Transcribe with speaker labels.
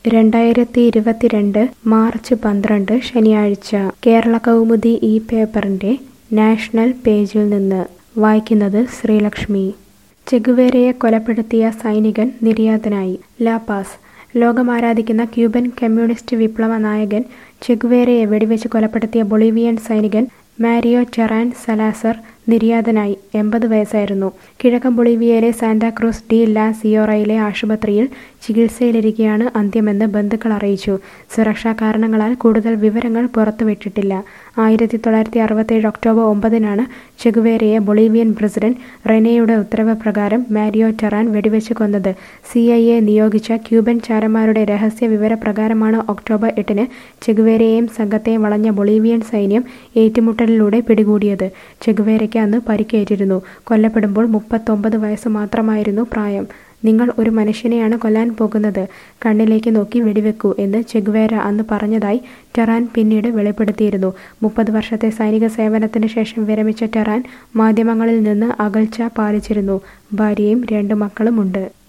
Speaker 1: രണ്ടായിരത്തി ഇരുപത്തിരണ്ട് മാർച്ച് പന്ത്രണ്ട് ശനിയാഴ്ച കേരള കൗമുദി ഈ പേപ്പറിന്റെ നാഷണൽ പേജിൽ നിന്ന് വായിക്കുന്നത് ശ്രീലക്ഷ്മി ചെഗുവേരയെ കൊലപ്പെടുത്തിയ സൈനികൻ നിര്യാതനായി ലാപാസ് ലോകമാരാധിക്കുന്ന ക്യൂബൻ കമ്മ്യൂണിസ്റ്റ് വിപ്ലവ നായകൻ ചെഗുവേരയെ വെടിവെച്ച് കൊലപ്പെടുത്തിയ ബൊളീവിയൻ സൈനികൻ മാരിയോ ചെറാൻ സലാസർ നിര്യാതനായി എൺപത് വയസ്സായിരുന്നു കിഴക്കൻ ബൊളീവിയയിലെ സാന്താക്രൂസ് ഡി ലാ സിയോറയിലെ ആശുപത്രിയിൽ ചികിത്സയിലിരിക്കെയാണ് അന്ത്യമെന്ന് ബന്ധുക്കൾ അറിയിച്ചു സുരക്ഷാ കാരണങ്ങളാൽ കൂടുതൽ വിവരങ്ങൾ പുറത്തുവിട്ടിട്ടില്ല ആയിരത്തി തൊള്ളായിരത്തി അറുപത്തേഴ് ഒക്ടോബർ ഒമ്പതിനാണ് ചെഗുവേരയെ ബൊളീവിയൻ പ്രസിഡന്റ് റെനയുടെ ഉത്തരവ് പ്രകാരം മാരിയോ ടെറാൻ വെടിവെച്ച് കൊന്നത് സി ഐ എ നിയോഗിച്ച ക്യൂബൻ ചാരന്മാരുടെ രഹസ്യ വിവരപ്രകാരമാണ് ഒക്ടോബർ എട്ടിന് ചെഗുവേരയെയും സംഘത്തെയും വളഞ്ഞ ബൊളീവിയൻ സൈന്യം ഏറ്റുമുട്ടലിലൂടെ പിടികൂടിയത് ചെഗുവേരയ്ക്ക് അന്ന് പരിക്കേറ്റിരുന്നു കൊല്ലപ്പെടുമ്പോൾ മുപ്പത്തൊമ്പത് വയസ്സ് മാത്രമായിരുന്നു പ്രായം നിങ്ങൾ ഒരു മനുഷ്യനെയാണ് കൊല്ലാൻ പോകുന്നത് കണ്ണിലേക്ക് നോക്കി വെടിവെക്കൂ എന്ന് ചെഗുവേര അന്ന് പറഞ്ഞതായി ടെറാൻ പിന്നീട് വെളിപ്പെടുത്തിയിരുന്നു മുപ്പത് വർഷത്തെ സൈനിക സേവനത്തിന് ശേഷം വിരമിച്ച ടെറാൻ മാധ്യമങ്ങളിൽ നിന്ന് അകൽച്ച പാലിച്ചിരുന്നു ഭാര്യയും രണ്ട് മക്കളുമുണ്ട്